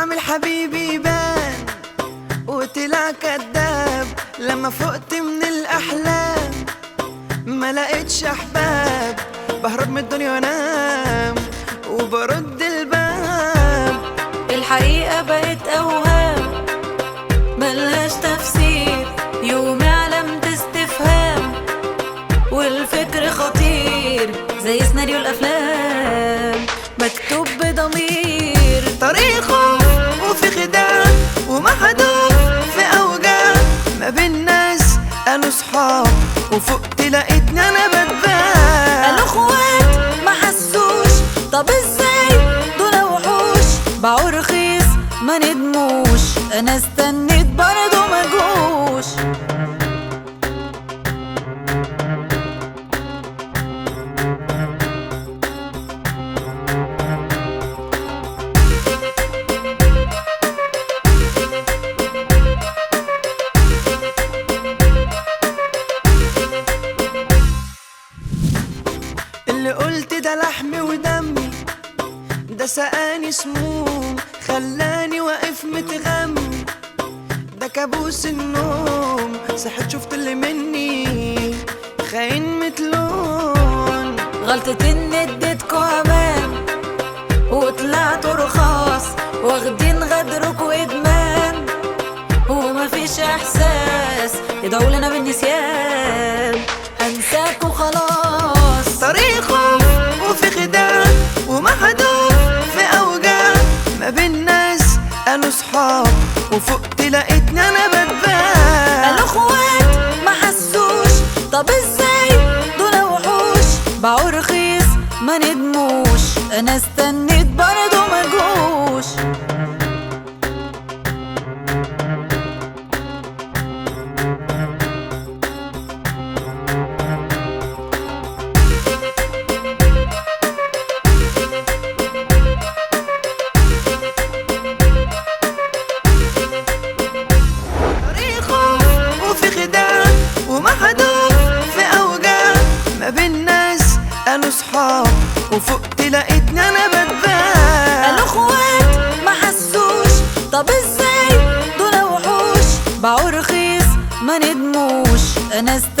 طعم الحبيب يبان وطلع كداب لما فقت من الأحلام ما لقيتش أحباب بهرب من الدنيا وأنام وبرد الباب الحقيقة بقت أوهام ملهاش تفسير يومي علامة استفهام والفكر خطير زي سيناريو الأفلام مكتوب بضمير طريق خوف وفي خداع ومحدود في أوجاع ما بين ناس قالوا صحاب وفقت لقيتني أنا بتباع قالوا اخوات ما حسوش طب ازاي دول وحوش باعوا رخيص ما ندموش انا استنيت برضه ما جوش اللي قلت ده لحمي ودمي ده سقاني سموم خلاني واقف متغمي ده كابوس النوم صحيت شفت اللي مني خاين متلون غلطة ان اديتكوا امان وطلعتوا رخاص واخدين غدرك وادمان ومفيش احساس يدعوا لنا بالنسيان انساكوا خلاص طريق خوف وفي خداع ومحدود في أوجاع ما بين ناس قالوا صحاب وفقت لقيتني أنا بتباع قالوا اخوات ما حسوش طب ازاي دول وحوش باعوا رخيص ما ندموش انا استنيت برضه ما جوش طريق خوف وفي خداع ومحدود في أوجاع ما بين ناس قالوا صحاب وفقت لقيتني أنا بتباع قالوا اخوات ما حسوش طب ازاي دول وحوش باعوا رخيص ما ندموش انا است